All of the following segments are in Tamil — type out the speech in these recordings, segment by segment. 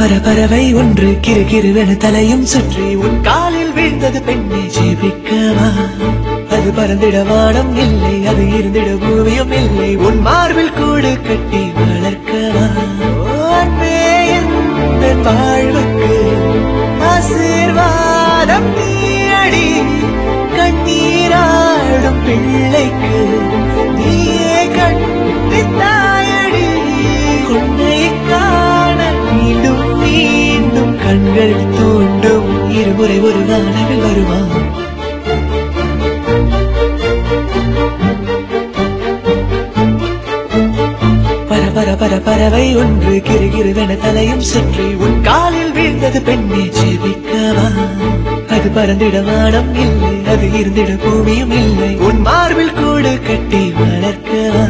பர பறவை ஒன்று கிரு கிருவென தலையும் சுற்றி உன் காலில் வீழ்ந்தது பெண்ணை ஜீவிக்கவா அது பறந்திட வானம் இல்லை அது இருந்திட பூமியும் இல்லை உன் மார்பில் கூடு கட்டி வளர்க்கவா ஓ, அன்பே எந்த வாழ்வுக்கு ஆசீர்வாதம் நீயடி கண்ணீராடும் பிள்ளைக்கு நீயே கண்டித்தாயடி உன்னை காண மீண்டும் மீண்டும் கண்கள் தூண்டும் இருமுறை ஒரு வானவில் வருவான் பர பர பர பறவை ஒன்று கிரு கிருவென தலையும் சுற்றி உன் காலில் வீழ்ந்தது பெண்ணே ஜெபிக்கவா அது பறந்திட வானம் இல்லை அது இருந்திட பூமியும் இல்லை உன் மார்பில் கூடு கட்டி வளர்க்கவா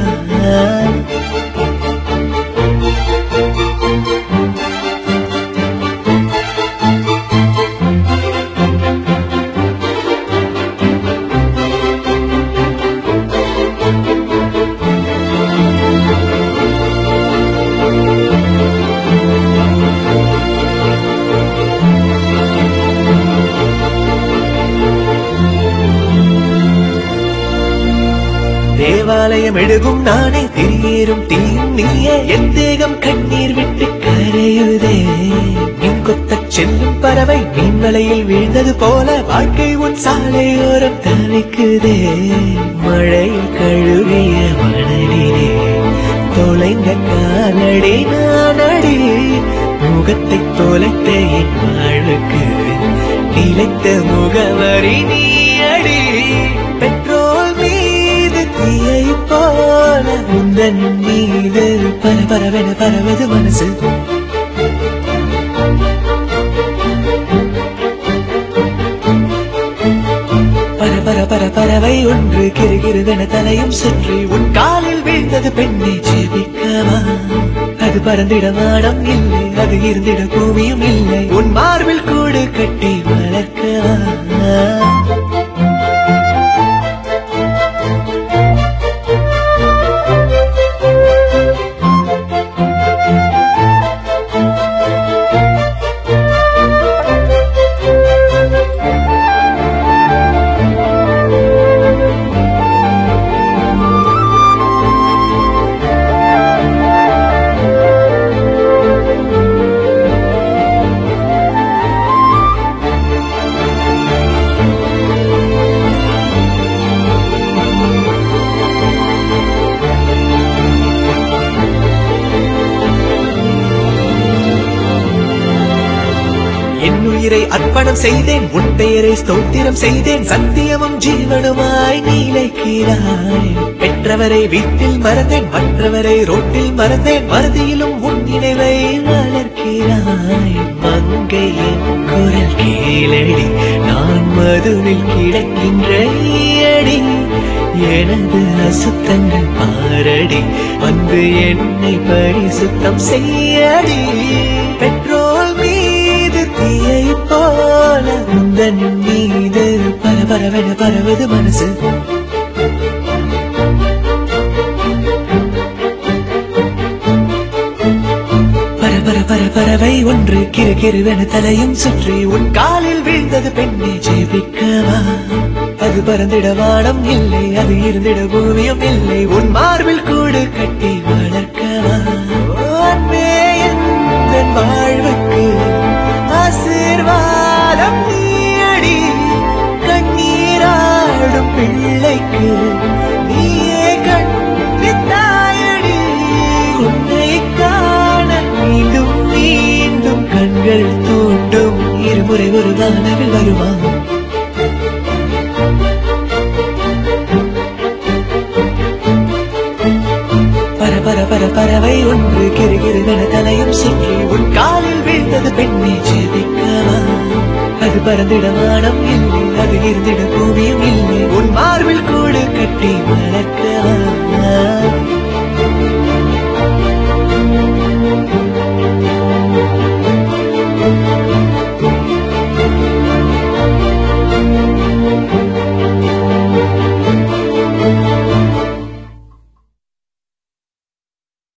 தேவாலயம் எழுகும் நானே திரியேறும் தீயும் நீயே என் தேகம் கண்ணீர் விட்டு கரையுதே மின் கொத்தச் செல்லும் பறவை மீன் வலையில் வீழ்ந்தது போல வாழ்க்கை உன் சாலையோரம் தவிக்குதே மழையில் கழுவிய மணலிலே தொலைந்த காலடி நானடி முகத்தை தொலைத்த என் வாழ்வுக்கு நிலைத்த முகவரி நீ அடி பெட்ரோல் மீது தீயை போல உந்தன் மீது பர பரவென பரவது மனசு பர பர பர பறவை ஒன்று கிரு கிருவென தலையும் சுற்றி உன் காலில் வீழ்ந்தது பெண்ணை ஜெபிக்கவா அது பறந்திட வானம் இல்லை அது இருந்திட பூமியும் இல்லை உன் மார்பில் கூடு கட்டி வளர்க்கவா என் உயிரை அர்ப்பணம் செய்தேன் உன் பெயரை ஸ்தோத்திரம் செய்தேன் சத்தியமும் ஜீவனுமாய் நீலைக்கிறாய் பெற்றவரை வீட்டில் மறந்தேன் மற்றவரை ரோட்டில் மறந்தேன் மறதியிலும் உன் நினைவை வளர்க்கிறாய் மங்கை என் குரல் கேளடி நான் மதுவில் கிடக்கின்ற அடி எனது அசுத்தங்கள் பாரடி வந்து என்னை பரிசுத்தம் செய்யடி பெட்ரோல் மீது தீயை போல உந்தன் மீது பர பரவென பரவது மனசு பர பர பர பறவை ஒன்று கிரு கிருவென தலையும் சுற்றி உன் காலில் வீழ்ந்தது பெண்ணை ஜெபிக்கவா அது பறந்திட வானம் இல்லை அது இருந்திட பூமியும் இல்லை உன் மார்பில் கூடு கட்டி வளர்க்கவா ஓ, அன்பே எந்தன் வாழ்வுக்கு ஆசீர்வாதம் நீயடி கண்ணீராடும் பிள்ளைக்கு நீயே கண்டித்தாயடி உன்னை காண மீண்டும் மீண்டும் கண்கள் தூண்டும் இருமுறை ஒரு வானவில் வருவான் பர பர பர பறவை ஒன்று கிரு கிருவென தலையும் சுற்றி உன் காலில் வீழ்ந்தது பெண்ணை ஜெபிக்கவா அது பறந்திட வானம் இல்லை அது இருந்திட பூமியும் இல்லை உன் மார்பில் கூடு கட்டி வளர்க்க